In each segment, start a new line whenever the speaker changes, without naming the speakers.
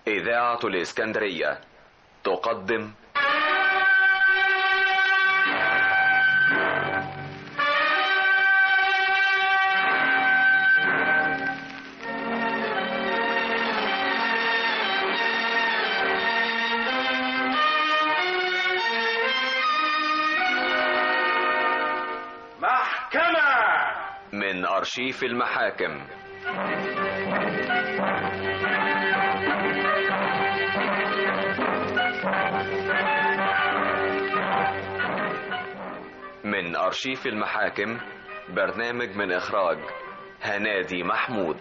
إذاعة الإسكندرية تقدم
محكمة
من أرشيف المحاكم من أرشيف المحاكم برنامج من إخراج هنادي محمود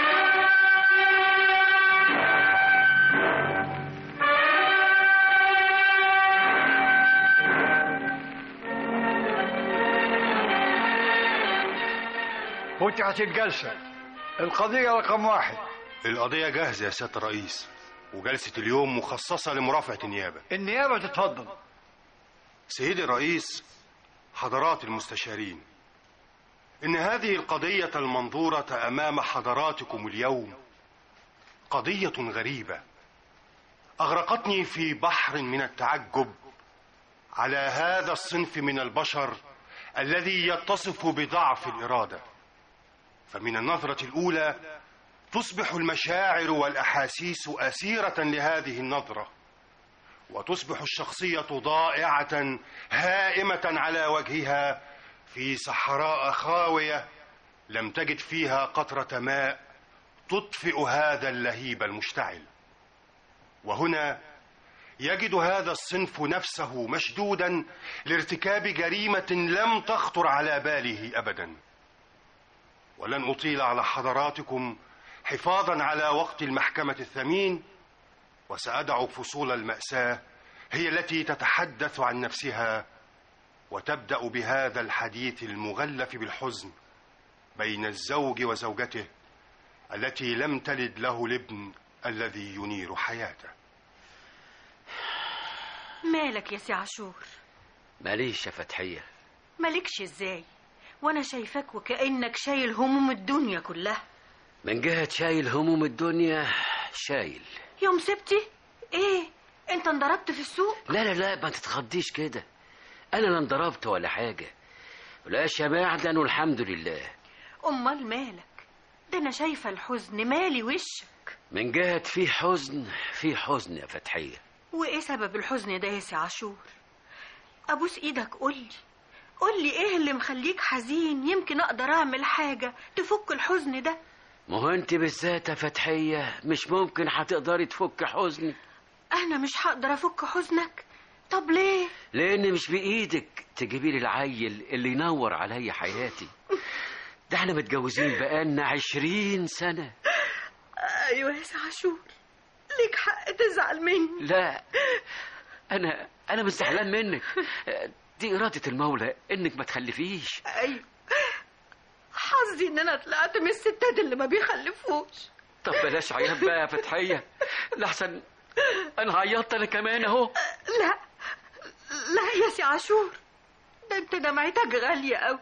فتحت الجلسة القضية رقم واحد
القضية جاهزة يا سيادة الرئيس وجلسة اليوم مخصصة لمرافعة النيابة
النيابة تتفضل
سيدي الرئيس حضرات المستشارين إن هذه القضية المنظورة أمام حضراتكم اليوم قضية غريبة أغرقتني في بحر من التعجب على هذا الصنف من البشر الذي يتصف بضعف الإرادة فمن النظرة الأولى تصبح المشاعر والأحاسيس أسيرة لهذه النظرة وتصبح الشخصية ضائعة هائمة على وجهها في صحراء خاوية لم تجد فيها قطرة ماء تطفئ هذا اللهيب المشتعل وهنا يجد هذا الصنف نفسه مشدودا لارتكاب جريمة لم تخطر على باله أبدا ولن أطيل على حضراتكم حفاظا على وقت المحكمة الثمين وسأدع فصول المأساة هي التي تتحدث عن نفسها وتبدأ بهذا الحديث المغلف بالحزن بين الزوج وزوجته التي لم تلد له الابن الذي ينير حياته
مالك يا سي عاشور
ماليش يا فتحية
مالكش ازاي وانا شايفاك وكأنك شايل هموم الدنيا كلها
من جهة شايل هموم الدنيا شايل
يوم سبتي ايه انت انضربت في السوق
لا لا لا ما تتخضيش كده انا لا انضربت ولا حاجة ولا معدن والحمد لله
امال مالك ده انا شايفه الحزن مالي وشك
من جهة في حزن في حزن يا فتحية
وايه سبب الحزن ده يا سي عاشور ابوس ايدك قولي قولي ايه اللي مخليك حزين يمكن اقدر اعمل حاجه تفك الحزن ده
ما هو انت بالذات يا فتحية مش ممكن هتقدري تفك حزني
انا مش هقدر افك حزنك طب ليه
لان مش بايدك تجيبي لي العيل اللي ينور عليا حياتي ده احنا متجوزين بقالنا عشرين سنة
ايوه يا سي عاشور ليك حق تزعل مني
لا انا انا مش زعلان منك دي إرادة المولى إنك ما تخلفيش
ايوه حظي ان انا طلعت من الستات اللي ما بيخلفوش
طب بلاش عياط بقى يا فتحية لحسن أنا عيطت أنا كمان أهو
لا لا يا سي عاشور ده انت دمعتك غالية قوي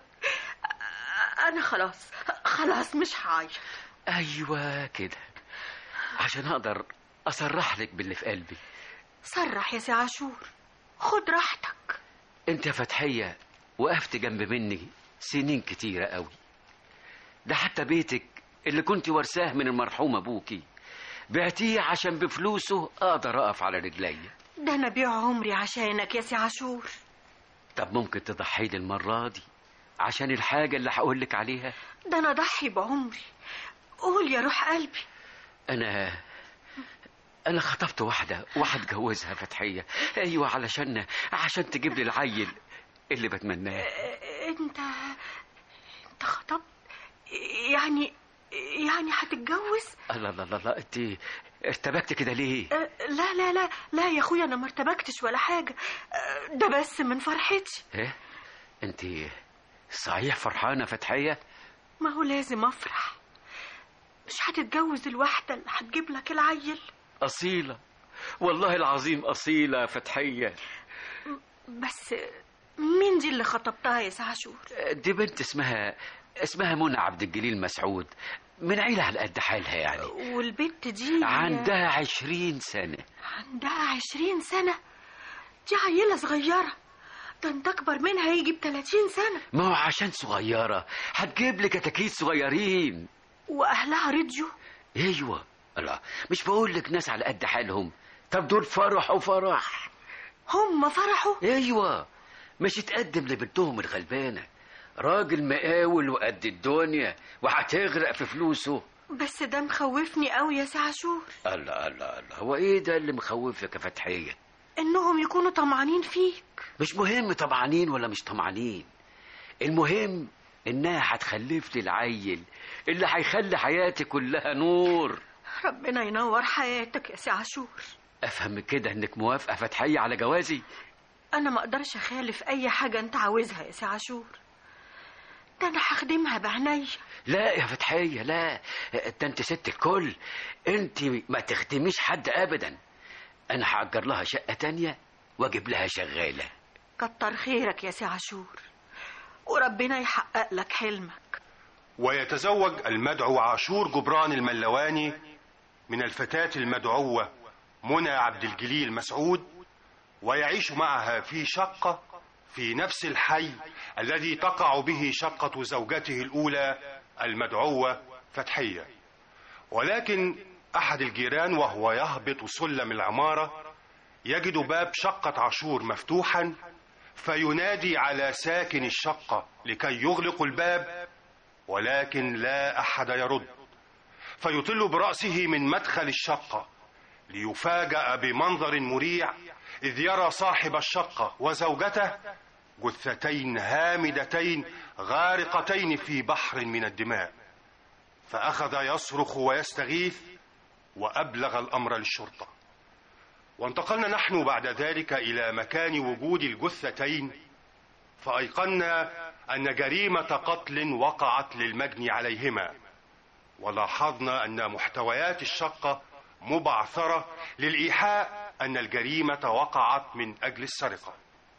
انا خلاص خلاص مش هعيط
أيوة كده عشان أقدر أصرح لك باللي في قلبي
صرح يا سي عاشور خد راحتك
أنت يا فتحية وقفت جنب مني سنين كتيرة قوي ده حتى بيتك اللي كنت ورثاه من المرحوم أبوكي بعتيه عشان بفلوسه أقدر أقف على رجلي
ده انا بيع عمري عشانك يا سي عاشور
طب ممكن تضحي لي المرة دي عشان الحاجة اللي هقول لك عليها
ده انا ضحي بعمري قول يا روح قلبي
أنا أنا خطبت واحدة وهتجوزها فتحية أيوة علشان عشان تجيب لي العيل اللي بتمناه
انت انت خطبت يعني يعني هتتجوز
الله الله الله الله انت ارتبكت كده ليه
أه، لا لا لا لا يا اخويا انا ما ارتبكتش ولا حاجه أه، ده بس من فرحتي
ايه انت صحيح فرحانة فتحية
ما هو لازم افرح مش هتتجوز الواحده اللي هتجيب لك العيل
أصيلة والله العظيم أصيلة يا فتحية
بس مين دي اللي خطبتها يا سعشور
دي بنت اسمها اسمها منى عبد الجليل مسعود من عيلة على قد حالها يعني
والبنت دي
عندها عشرين سنة
عندها عشرين سنة دي عيلة صغيرة ده انت أكبر منها يجي بتلاتين سنة
ما هو عشان صغيرة هتجيب لي كتاكيت صغيرين
وأهلها رضيوا
ايوه لا مش بقول لك ناس على قد حالهم طب دول فرح وفرح
هم فرحوا
ايوه مش تقدم لبنتهم الغلبانه راجل مقاول وقد الدنيا وهتغرق في فلوسه
بس ده مخوفني قوي يا سي عاشور
الله الله الله هو ايه ده اللي مخوفك يا فتحيه
إنهم يكونوا طمعانين فيك
مش مهم طمعانين ولا مش طمعانين المهم انها هتخلف لي العيل اللي هيخلي حياتي كلها نور
ربنا ينور حياتك يا سي عاشور
افهم من كده انك موافقه فتحيه على جوازي
أنا ما أقدرش أخالف أي حاجة أنت عاوزها يا سي عاشور ده أنا هخدمها بعينيا
لا يا فتحية لا ده انت ست الكل انت ما تخدميش حد ابدا انا هأجر لها شقة تانية واجيب لها شغالة
كتر خيرك يا سي عاشور وربنا يحقق لك حلمك
ويتزوج المدعو عاشور جبران الملواني من الفتاة المدعوة منى عبد الجليل مسعود ويعيش معها في شقة في نفس الحي الذي تقع به شقة زوجته الأولى المدعوة فتحية ولكن أحد الجيران وهو يهبط سلم العمارة يجد باب شقة عاشور مفتوحا فينادي على ساكن الشقة لكي يغلق الباب ولكن لا أحد يرد فيطل برأسه من مدخل الشقة ليفاجأ بمنظر مريع إذ يرى صاحب الشقة وزوجته جثتين هامدتين غارقتين في بحر من الدماء فأخذ يصرخ ويستغيث وأبلغ الأمر للشرطة وانتقلنا نحن بعد ذلك إلى مكان وجود الجثتين فأيقنا أن جريمة قتل وقعت للمجني عليهما ولاحظنا أن محتويات الشقة مبعثرة للإيحاء أن الجريمة وقعت من أجل السرقة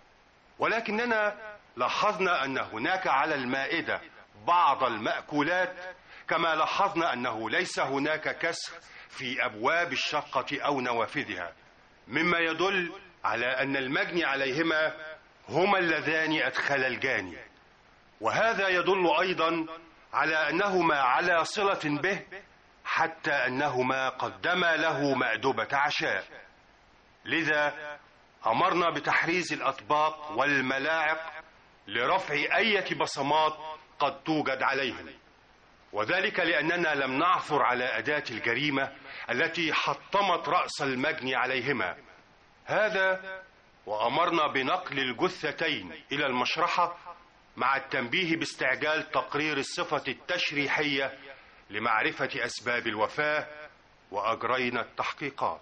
ولكننا لاحظنا أن هناك على المائدة بعض المأكولات كما لاحظنا أنه ليس هناك كسر في أبواب الشقة أو نوافذها مما يدل على أن المجني عليهما هما اللذان أدخل الجاني وهذا يدل أيضا على أنهما على صلة به حتى أنهما قدما له مأدبة عشاء لذا أمرنا بتحريز الأطباق والملاعق لرفع أية بصمات قد توجد عليهم وذلك لأننا لم نعثر على أداة الجريمة التي حطمت رأس المجني عليهما هذا وأمرنا بنقل الجثتين إلى المشرحة مع التنبيه باستعجال تقرير الصفة التشريحية لمعرفة أسباب الوفاة وأجرينا التحقيقات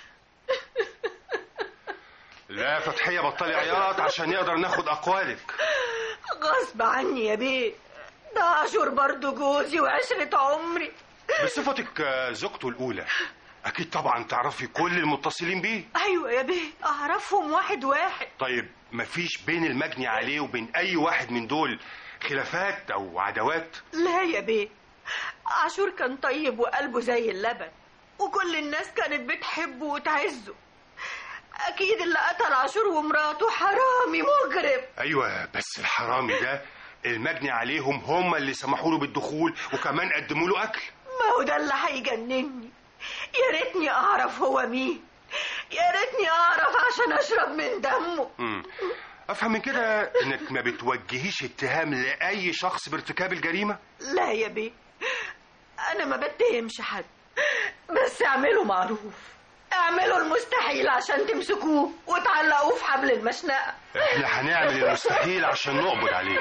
لا فتحية بطلي عياط عشان نقدر ناخد أقوالك
غصب عني يا بيه ده عاشور برضو جوزي وعشرة عمري
بصفتك آه، زوجته الأولى أكيد طبعا تعرفي كل المتصلين بيه
أيوة يا بيه أعرفهم واحد واحد
طيب مفيش بين المجني عليه وبين أي واحد من دول خلافات أو عداوات
لا يا بيه عاشور كان طيب وقلبه زي اللبن وكل الناس كانت بتحبه وتعزه أكيد اللي قتل عاشور ومراته حرامي مجرم
أيوة بس الحرامي ده المجني عليهم هم اللي سمحوا له بالدخول وكمان قدموا له أكل
ما هو ده اللي هيجنني يا ريتني أعرف هو مين يا ريتني أعرف عشان أشرب من دمه
مم. أفهم من كده إنك ما بتوجهيش اتهام لأي شخص بارتكاب الجريمة
لا يا بيه أنا ما بتهمش حد بس اعملوا معروف اعملوا المستحيل عشان تمسكوه وتعلقوه في حبل المشنقة
إحنا هنعمل المستحيل عشان نقبض عليه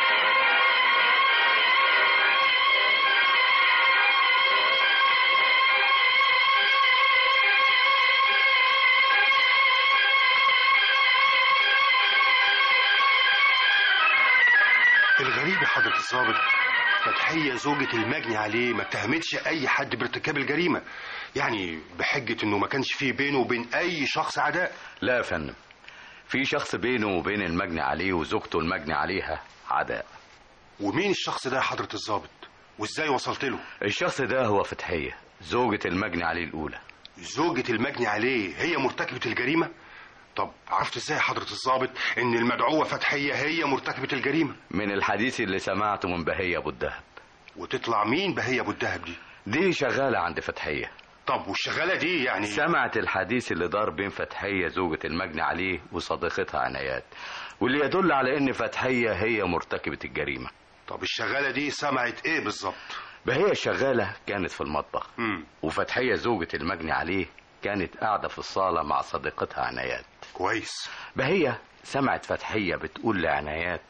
الغريب يا حضرة الضابط فتحية زوجة المجني عليه ما اتهمتش أي حد بارتكاب الجريمة يعني بحجة إنه ما كانش فيه بينه وبين أي شخص عداء
لا يا فندم في شخص بينه وبين المجني عليه وزوجته المجني عليها عداء
ومين الشخص ده يا حضرة الضابط؟ وازاي وصلت له
الشخص ده هو فتحية زوجة المجني عليه الأولى
زوجة المجني عليه هي مرتكبة الجريمة طب عرفت ازاي حضرة الضابط ان المدعوة فتحية هي مرتكبة الجريمة
من الحديث اللي سمعته من بهية أبو الدهب
وتطلع مين بهي ابو الدهب دي
دي شغالة عند فتحية
طب والشغالة دي يعني
سمعت الحديث اللي دار بين فتحية زوجة المجني عليه وصديقتها عنايات واللي يدل على ان فتحية هي مرتكبة الجريمة
طب الشغالة دي سمعت ايه بالظبط
بهية الشغالة كانت في المطبخ
امم
وفتحية زوجة المجني عليه كانت قاعدة في الصالة مع صديقتها عنايات
كويس
بهية سمعت فتحية بتقول لعنايات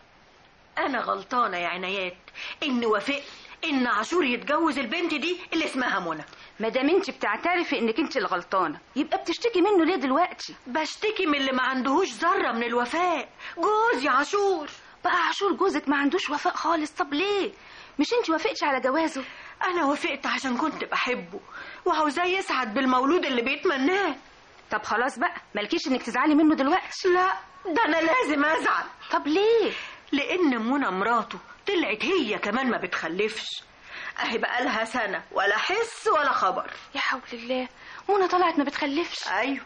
انا غلطانه يا عنايات ان وافقت ان عاشور يتجوز البنت دي اللي اسمها منى
ما دام انت بتعترفي انك انت الغلطانه يبقى بتشتكي منه ليه دلوقتي
بشتكي من اللي ما عندهوش ذره من الوفاء جوزي عاشور
بقى عاشور جوزك ما عندوش وفاء خالص طب ليه مش انت وافقتي على جوازه
انا وافقت عشان كنت بحبه وعاوزاه يسعد بالمولود اللي بيتمناه
طب خلاص بقى مالكيش انك تزعلي منه دلوقتي
لا ده انا لازم ازعل
طب ليه
لان منى مراته طلعت هي كمان ما بتخلفش اهي بقالها سنه ولا حس ولا خبر
يا حول الله منى طلعت ما بتخلفش
ايوه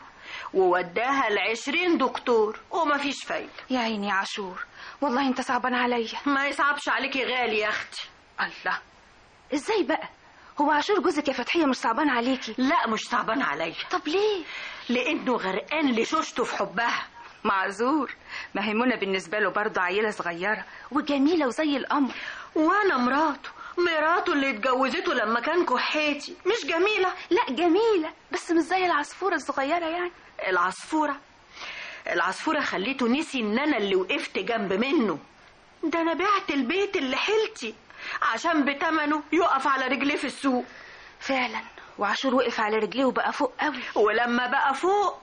ووداها لعشرين دكتور ومفيش فايده
يا عيني يا عاشور والله انت صعبان عليا
ما يصعبش عليكي غالي يا اختي
الله ازاي بقى هو عاشور جوزك يا فتحيه مش صعبان عليكي
لا مش صعبان عليا
طب ليه
لانه غرقان لشوشته في حبها
معذور ما هي منى بالنسبه له برضه عيله صغيره وجميله وزي القمر
وانا مراته مراته اللي اتجوزته لما كان كحيتي مش جميله
لا جميله بس مش زي العصفوره الصغيره يعني
العصفوره العصفوره خليته نسي ان انا اللي وقفت جنب منه ده انا بعت البيت اللي حيلتي عشان بتمنه يقف على رجليه في السوق
فعلا وعاشور وقف على رجليه وبقى فوق قوي
ولما بقى فوق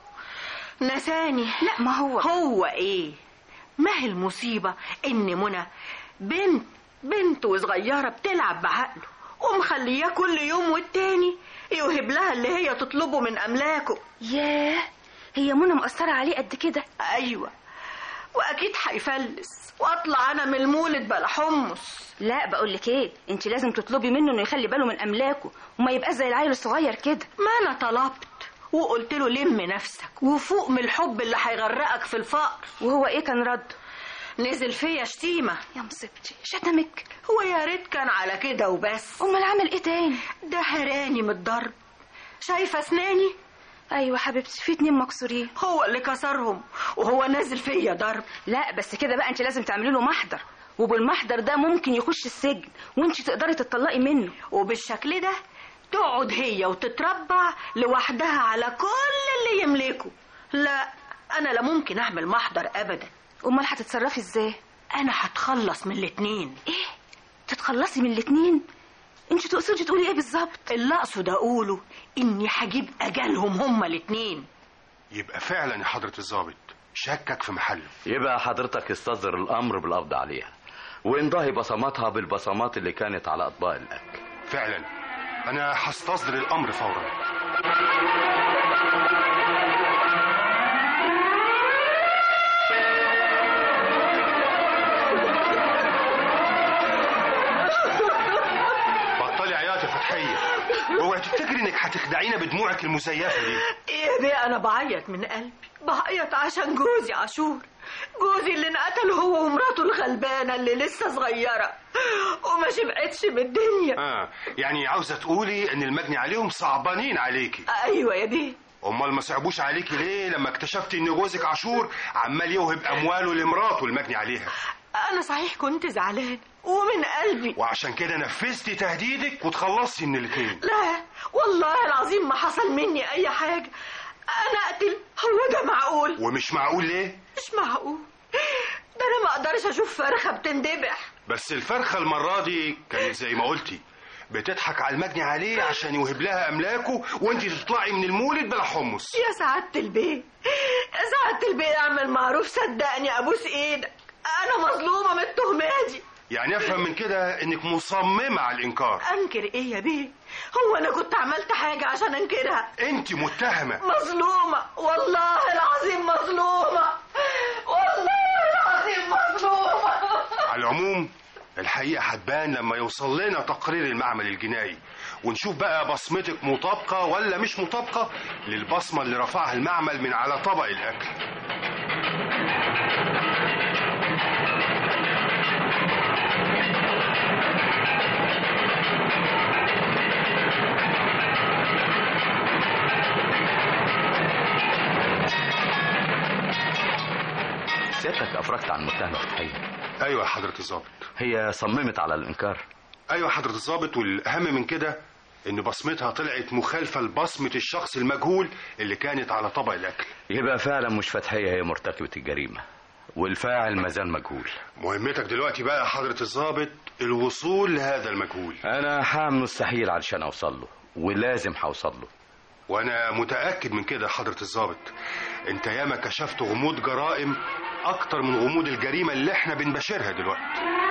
نساني
لا ما هو
هو ايه ما هي المصيبة ان منى بنت بنت وصغيرة بتلعب بعقله ومخلياه كل يوم والتاني يوهب لها اللي هي تطلبه من املاكه
ياه هي منى مقصره عليه قد كده
ايوه واكيد هيفلس واطلع انا من المولد بلا حمص
لا بقول لك ايه انت لازم تطلبي منه انه يخلي باله من املاكه وما يبقى زي العيل الصغير كده
ما انا طلبت وقلت له لم نفسك وفوق من الحب اللي هيغرقك في الفقر
وهو ايه كان رده
نزل فيا شتيمة
يا مصيبتي شتمك
هو يا ريت كان على كده وبس
امال عمل ايه تاني
ده هراني من الضرب شايفة اسناني
ايوه حبيبتي في اتنين مكسورين
هو اللي كسرهم وهو نازل فيا ضرب
لا بس كده بقى انت لازم تعملي له محضر وبالمحضر ده ممكن يخش السجن وانت تقدري تطلقي منه
وبالشكل ده تقعد هي وتتربع لوحدها على كل اللي يملكه لا انا لا ممكن اعمل محضر ابدا
امال هتتصرفي ازاي
انا هتخلص من الاتنين
ايه تتخلصي من الاتنين انت تقصدي تقولي ايه بالظبط
اللي اقصد اقوله اني هجيب اجلهم هما الاتنين
يبقى فعلا يا حضرة الضابط شكك في محله
يبقى حضرتك استصدر الأمر بالقبض عليها وانضهي بصماتها بالبصمات اللي كانت على أطباق الأكل
فعلا انا هستصدر الامر فورا بطلي عياط يا فتحية اوعي تفتكري انك هتخدعينا بدموعك المزيفة دي
ايه بيه انا بعيط من قلبي بعيط عشان جوزي عاشور جوزي اللي انقتل هو ومراته الغلبانه اللي لسه صغيره وما شبعتش من الدنيا
اه يعني عاوزة تقولي ان المجني عليهم صعبانين عليكي
ايوه يا بيه
امال ما صعبوش عليكي ليه لما اكتشفتي ان جوزك عاشور عمال يوهب امواله لمراته المجني عليها
انا صحيح كنت زعلان ومن قلبي
وعشان كده نفذتي تهديدك وتخلصي من الاتنين
لا والله العظيم ما حصل مني اي حاجه انا اقتل هو ده معقول
ومش معقول ليه
مش معقول ده انا ما اقدرش اشوف فرخه بتندبح
بس الفرخة المرة دي كانت زي ما قلتي بتضحك على المجني عليه عشان يوهب لها املاكه وانت تطلعي من المولد بلا حمص
يا سعادة البيه يا سعادة البيه اعمل معروف صدقني ابوس ايدك انا مظلومة من التهمة دي
يعني افهم من كده انك مصممة على الانكار
انكر ايه يا بيه هو انا كنت عملت حاجة عشان انكرها
انت متهمة
مظلومة والله العظيم مظلومة والله العظيم مظلومة
على العموم الحقيقة هتبان لما يوصل لنا تقرير المعمل الجنائي ونشوف بقى بصمتك مطابقة ولا مش مطابقة للبصمة اللي رفعها المعمل من على طبق الأكل
سيادتك افرجت عن المتهمه فتحيه
أيوة يا حضرة الضابط
هي صممت على الانكار
أيوة يا حضرة الضابط والأهم من كده إن بصمتها طلعت مخالفة لبصمة الشخص المجهول اللي كانت على طبق الأكل
يبقى فعلا مش فتحيه هي مرتكبه الجريمه والفاعل مازال مجهول
مهمتك دلوقتي بقى يا حضرة الضابط الوصول لهذا المجهول
انا هعمل مستحيل علشان اوصل له ولازم هوصل له
وانا متاكد من كده يا حضره الضابط انت ياما كشفت غموض جرائم اكتر من غموض الجريمه اللي احنا بنباشرها دلوقتي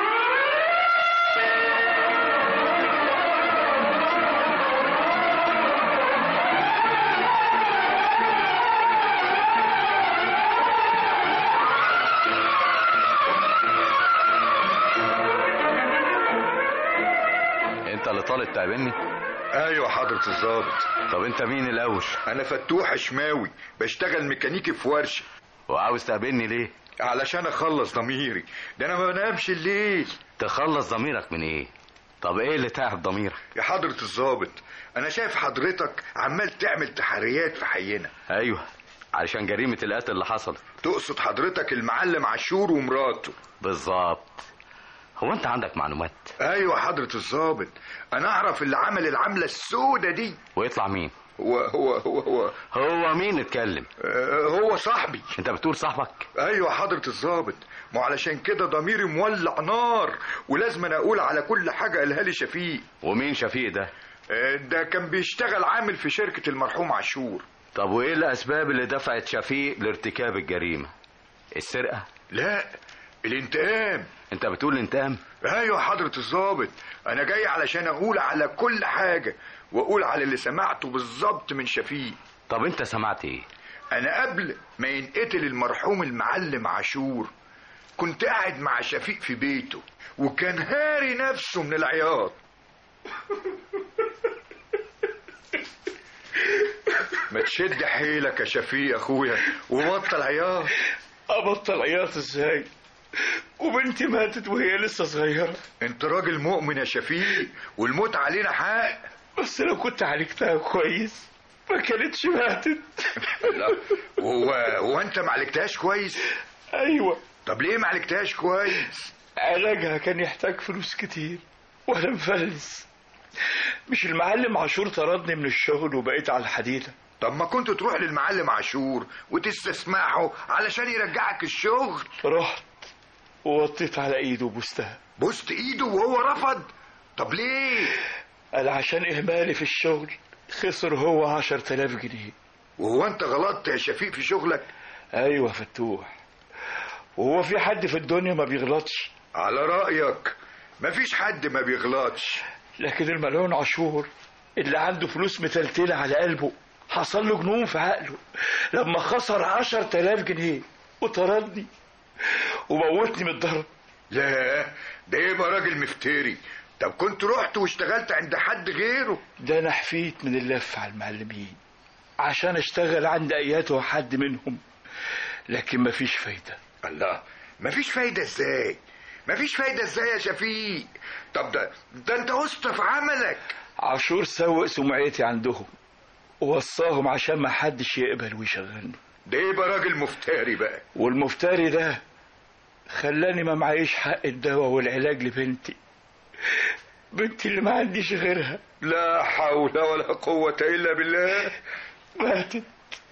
انت اللي طالب تقابلني
ايوه حضرة الضابط
طب انت مين الاول
انا فتوح شماوي بشتغل ميكانيكي في ورشة
وعاوز تقابلني ليه
علشان اخلص ضميري ده انا ما بنامش الليل
تخلص ضميرك من ايه طب ايه اللي تعب ضميرك
يا حضرة الضابط انا شايف حضرتك عمال تعمل تحريات في حينا
ايوه علشان جريمه القتل اللي حصلت
تقصد حضرتك المعلم عاشور ومراته
بالظبط هو انت عندك معلومات
ايوه حضرة الضابط انا اعرف اللي عمل العملة السودة دي
ويطلع مين
هو هو هو هو,
هو مين اتكلم
آه، هو صاحبي
انت بتقول صاحبك
ايوه حضرة الضابط ما علشان كده ضميري مولع نار ولازم أنا اقول على كل حاجة قالها لي شفيق
ومين شفيق ده
آه، ده كان بيشتغل عامل في شركة المرحوم عاشور
طب وايه الاسباب اللي دفعت شفيق لارتكاب الجريمه السرقه
لا الانتقام
انت بتقول انتقام
ايوه حضرة الضابط انا جاي علشان اقول على كل حاجة واقول على اللي سمعته بالظبط من شفيق
طب انت سمعت ايه
انا قبل ما ينقتل المرحوم المعلم عاشور كنت قاعد مع شفيق في بيته وكان هاري نفسه من العياط ما تشد حيلك يا شفيق اخويا وبطل عياط
ابطل عياط ازاي وبنتي ماتت وهي لسه صغيره
انت راجل مؤمن يا شفيق والموت علينا حق
بس لو كنت عالجتها كويس ما كانتش ماتت
لا هو هو انت ما عالجتهاش كويس
ايوه
طب ليه ما عالجتهاش كويس
علاجها كان يحتاج فلوس كتير وانا مفلس مش المعلم عاشور طردني من الشغل وبقيت على الحديده
طب ما كنت تروح للمعلم عاشور وتستسمعه علشان يرجعك الشغل
رحت ووطيت على ايده وبوستها
بوست ايده وهو رفض طب ليه
قال عشان اهمالي في الشغل خسر هو عشر تلاف جنيه
وهو انت غلطت يا شفيق في شغلك
ايوه فتوح وهو في حد في الدنيا ما بيغلطش
على رأيك مفيش حد ما بيغلطش
لكن الملعون عاشور اللي عنده فلوس متلتلة على قلبه حصل له جنون في عقله لما خسر عشر تلاف جنيه وطردني وموتني من الضرب
لا ده يبقى راجل مفتري طب كنت رحت واشتغلت عند حد غيره
ده انا حفيت من اللف على المعلمين عشان اشتغل عند اياته حد منهم لكن مفيش فايدة
الله مفيش فايدة ازاي مفيش فايدة ازاي يا شفيق طب ده ده انت وسط في عملك
عاشور سوق سمعتي عندهم ووصاهم عشان ما حدش يقبل ويشغلني
ده يبقى راجل مفتري بقى
والمفتري ده خلاني ما معيش حق الدواء والعلاج لبنتي بنتي اللي ما عنديش غيرها
لا حول ولا قوة إلا بالله
ماتت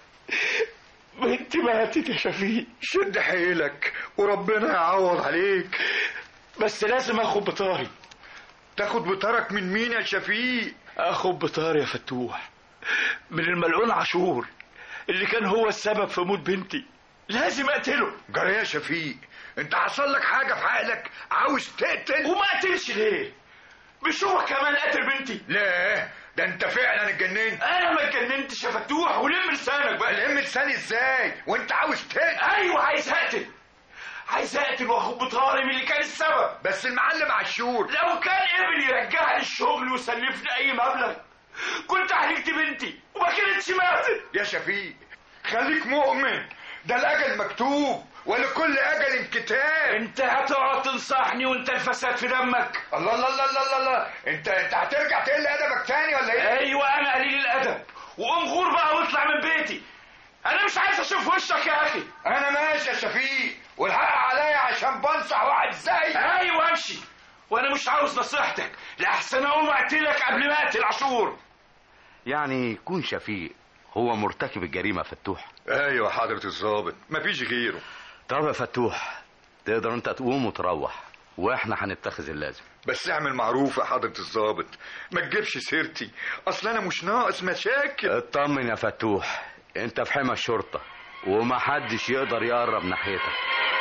بنتي ماتت يا شفيق
شد حيلك وربنا يعوض عليك
بس لازم اخد بطاري
تاخد بطارك من مين يا شفيق
اخد بطاري يا فتوح من الملعون عاشور اللي كان هو السبب في موت بنتي لازم اقتله
جرى يا شفيق انت حصل لك حاجة في عقلك عاوز تقتل
وما قتلش ليه مش هو كمان قتل بنتي
لا ده انت فعلا اتجننت
انا ما اتجننتش يا فتوح ولم لسانك بقى
الهم لساني ازاي وانت عاوز تقتل
ايوه عايز اقتل عايز اقتل واخد بطارم اللي كان السبب
بس المعلم عاشور
لو كان قبل يرجعني الشغل ويسلفني اي مبلغ كنت عالجت بنتي وما كانتش ماتت
يا شفيق خليك مؤمن ده الاجل مكتوب ولكل اجل كتاب
انت هتقعد تنصحني وانت الفساد في دمك
الله الله الله الله الله, الله. انت انت هترجع تقل ادبك تاني ولا ايه
ايوه انا قليل الادب وقوم غور بقى واطلع من بيتي انا مش عايز اشوف وشك يا اخي
انا ماشي يا شفيق والحق عليا عشان بنصح واحد زي
ايوه امشي وانا مش عاوز نصيحتك لاحسن اقوم اقتلك قبل ما اقتل عاشور
يعني يكون شفيق هو مرتكب الجريمه فتوح
ايوه حضرة الظابط مفيش غيره
طب يا فتوح تقدر انت تقوم وتروح واحنا هنتخذ اللازم
بس اعمل معروف يا حضرة الظابط ما تجيبش سيرتي اصل انا مش ناقص مشاكل
اطمن يا فتوح انت في حمى الشرطه ومحدش يقدر يقرب ناحيتك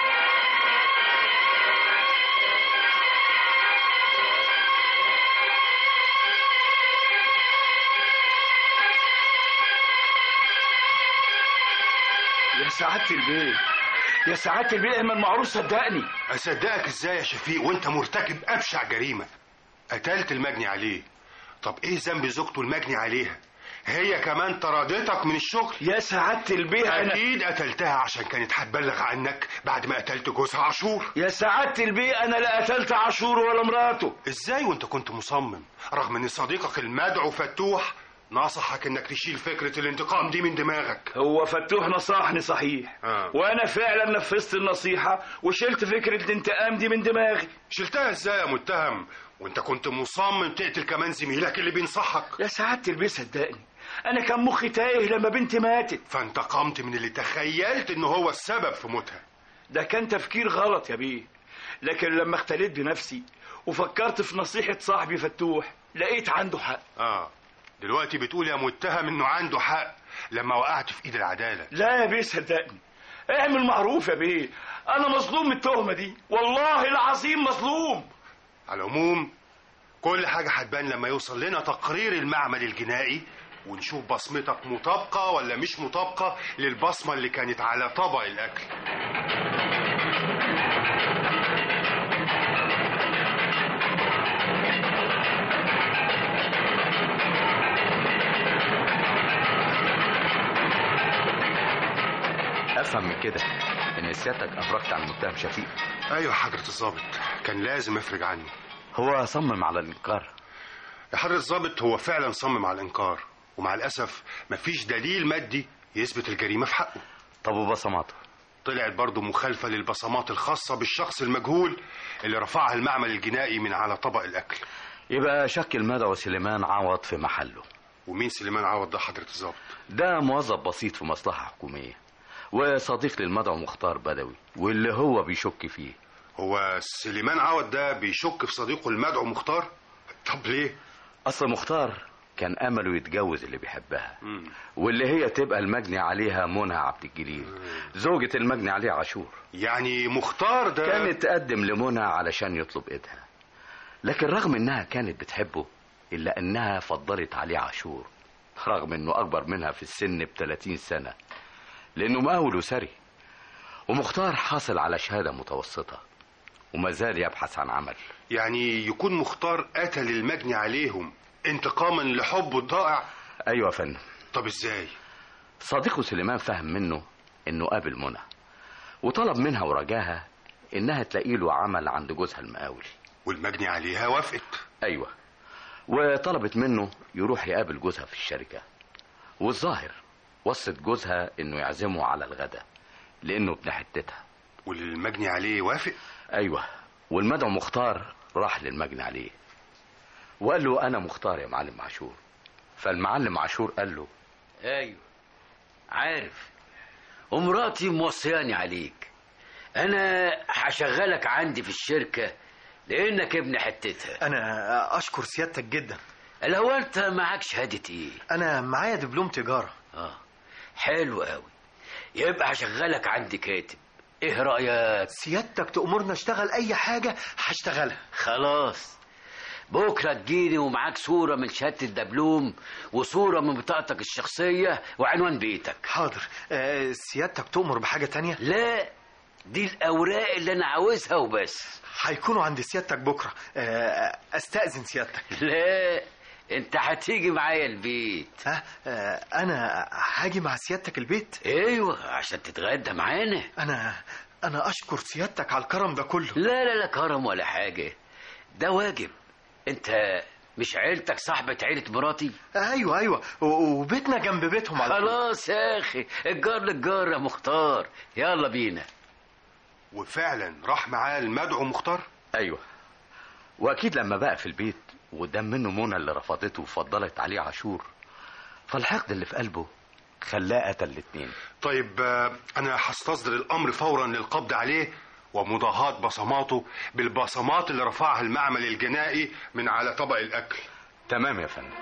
يا سعادة البيت يا سعادة البيت ايمن معروف صدقني
اصدقك ازاي يا شفيق وانت مرتكب ابشع جريمه قتلت المجني عليه طب ايه ذنب زوجته المجني عليها هي كمان طردتك من الشغل
يا سعادة البيت انا
اكيد قتلتها عشان كانت هتبلغ عنك بعد ما قتلت جوزها عاشور
يا سعادة البيت انا لا قتلت عاشور ولا مراته
ازاي وانت كنت مصمم رغم ان صديقك المدعو فتوح نصحك انك تشيل فكره الانتقام دي من دماغك
هو فتوح نصحني صحيح
آه.
وانا فعلا نفذت النصيحة وشلت فكرة الانتقام دي من دماغي
شلتها ازاي يا متهم وانت كنت مصمم تقتل كمان زميلك اللي بينصحك
يا سعادة البيت صدقني انا كان مخي تايه لما بنتي ماتت
فانتقمت من اللي تخيلت ان هو السبب في موتها
ده كان تفكير غلط يا بيه لكن لما اختليت بنفسي وفكرت في نصيحة صاحبي فتوح لقيت عنده حق
اه دلوقتي بتقول يا متهم انه عنده حق لما وقعت في ايد العداله
لا يا بيه صدقني اعمل معروف يا بيه انا مظلوم من التهمة دي والله العظيم مظلوم
على العموم كل حاجه هتبان لما يوصل لنا تقرير المعمل الجنائي ونشوف بصمتك مطابقه ولا مش مطابقه للبصمه اللي كانت على طبق الاكل
افهم من كده ان سيادتك افرجت عن المتهم شفيق
ايوه حضره الضابط كان لازم افرج عنه
هو صمم على الانكار
يا حضره الضابط هو فعلا صمم على الانكار ومع الاسف مفيش دليل مادي يثبت الجريمه في حقه
طب وبصماته
طلعت برضه مخالفه للبصمات الخاصه بالشخص المجهول اللي رفعها المعمل الجنائي من على طبق الاكل
يبقى شك المدعو سليمان عوض في محله
ومين سليمان عوض ده حضره الضابط
ده موظف بسيط في مصلحة حكومية وصديق للمدعو مختار بدوي واللي هو بيشك فيه
هو سليمان عوض ده بيشك في صديقه المدعو مختار طب ليه
أصل مختار كان أمله يتجوز اللي بيحبها
مم.
واللي هي تبقى المجني عليها منى عبد الجليل زوجة المجني عليه عاشور
يعني مختار ده
كانت تقدم لمنى علشان يطلب ايدها لكن رغم انها كانت بتحبه الا انها فضلت عليه عاشور رغم انه اكبر منها في السن ب 30 سنة لانه مقاول وثري ومختار حاصل على شهادة متوسطة وما زال يبحث عن عمل
يعني يكون مختار قتل المجني عليهم انتقاما لحبه الضائع
ايوه يا فندم
طب ازاي
صديقه سليمان فهم منه انه قابل منى وطلب منها ورجاها انها تلاقي له عمل عند جوزها المقاول
والمجني عليها وافقت
ايوه وطلبت منه يروح يقابل جوزها في الشركة والظاهر وصت جوزها انه يعزمه على الغداء لانه ابن حتتها
والمجني عليه وافق
ايوه والمدعو مختار راح للمجني عليه وقال له انا مختار يا معلم عاشور فالمعلم عاشور قال له
ايوه عارف ومراتي موصياني عليك انا هشغلك عندي في الشركه لانك ابن حتتها
انا اشكر سيادتك جدا
لو انت معاك شهاده ايه
انا معايا دبلوم تجاره
اه حلو قوي يبقى هشغلك عندي كاتب ايه رايك
سيادتك تأمرنا اشتغل اي حاجه هشتغلها
خلاص بكره تجيني ومعاك صوره من شهاده الدبلوم وصوره من بطاقتك الشخصيه وعنوان بيتك
حاضر آه، سيادتك تؤمر بحاجه تانية
لا دي الاوراق اللي انا عاوزها وبس
هيكونوا عند سيادتك بكره آه، استاذن سيادتك
لا انت هتيجي معايا البيت
ها آه، انا هاجي مع سيادتك البيت
ايوه عشان تتغدى معانا
انا انا اشكر سيادتك على الكرم ده كله
لا لا لا كرم ولا حاجه ده واجب انت مش عيلتك صاحبة عيلة مراتي
ايوه ايوه و- وبيتنا جنب بيتهم على طول.
خلاص يا اخي الجار للجار يا مختار يلا بينا
وفعلا راح معاه المدعو مختار
ايوه واكيد لما بقى في البيت وقدام منه منى اللي رفضته وفضلت عليه عاشور فالحقد اللي في قلبه خلاه قتل الاتنين
طيب آه، انا هستصدر الامر فورا للقبض عليه ومضاهاة بصماته بالبصمات اللي رفعها المعمل الجنائي من على طبق الاكل
تمام يا فندم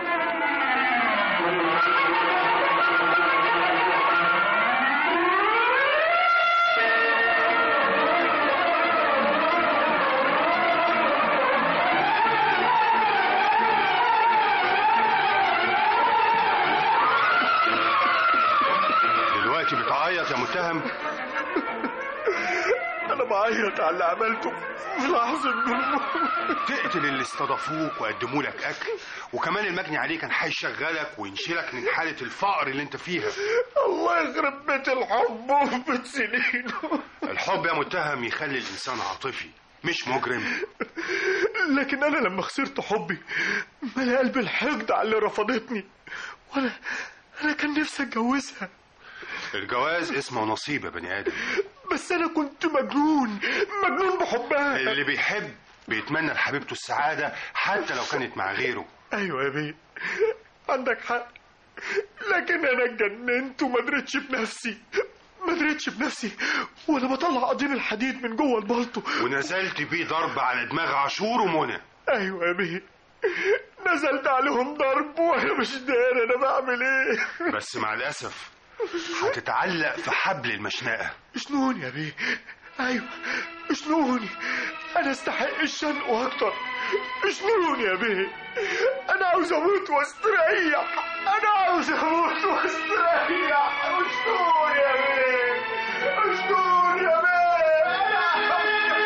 دلوقتي بتعيط يا متهم
انا بعيط على اللي عملته في لحظه النور
تقتل اللي استضافوك وقدموا لك اكل وكمان المجني عليه كان هيشغلك وينشلك من حاله الفقر اللي انت فيها
الله يخرب بيت الحب وبيت سنينه
الحب يا متهم يخلي الانسان عاطفي مش مجرم
لكن انا لما خسرت حبي ملا قلبي الحقد على اللي رفضتني وانا انا كان نفسي اتجوزها
الجواز اسمه نصيب يا بني ادم
بس انا كنت مجنون مجنون بحبها
اللي بيحب بيتمنى لحبيبته السعاده حتى لو كانت مع غيره
ايوه يا بيه عندك حق لكن انا اتجننت وما دريتش بنفسي ما دريتش بنفسي وانا بطلع قضيب الحديد من جوه البلطو
ونزلت بيه ضرب على دماغ عاشور ومنى
ايوه يا بيه نزلت عليهم ضرب وانا مش داري انا بعمل ايه
بس مع الاسف هتتعلق في حبل المشنقه
شنون يا بيه ايوه شنوني انا استحق الشنق واكتر شنون يا بيه انا عاوز اموت واستريح انا عاوز اموت واستريح شنون يا بيه شنون يا بيه انا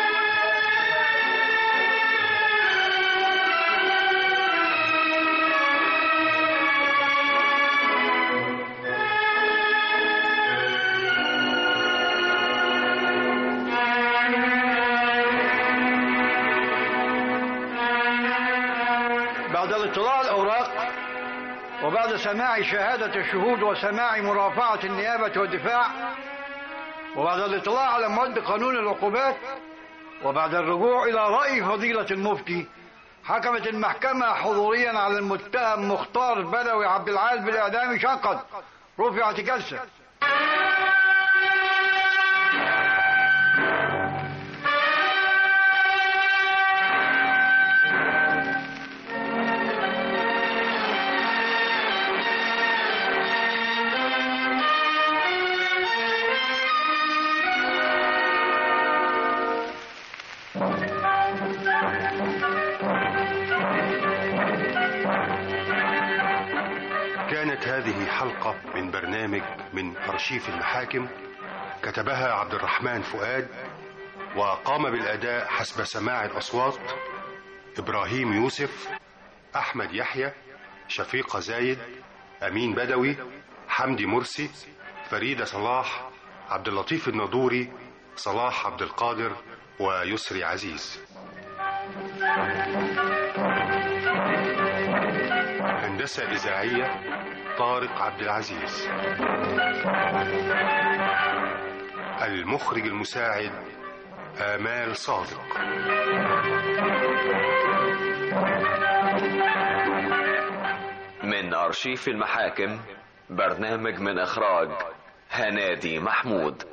بعد الاطلاع على الأوراق وبعد سماع شهادة الشهود وسماع مرافعة النيابة والدفاع وبعد الاطلاع على مواد قانون العقوبات وبعد الرجوع إلى رأي فضيلة المفتي حكمت المحكمة حضوريا على المتهم مختار بدوي عبد العال بالإعدام شقا رفعت جلسة
كانت هذه حلقة من برنامج من أرشيف المحاكم كتبها عبد الرحمن فؤاد وقام بالأداء حسب سماع الأصوات إبراهيم يوسف أحمد يحيى شفيقة زايد أمين بدوي حمدي مرسي فريدة صلاح عبد اللطيف النضوري صلاح عبد القادر ويسري عزيز هندسة إذاعية طارق عبد العزيز المخرج المساعد آمال صادق
من أرشيف المحاكم برنامج من إخراج هنادي محمود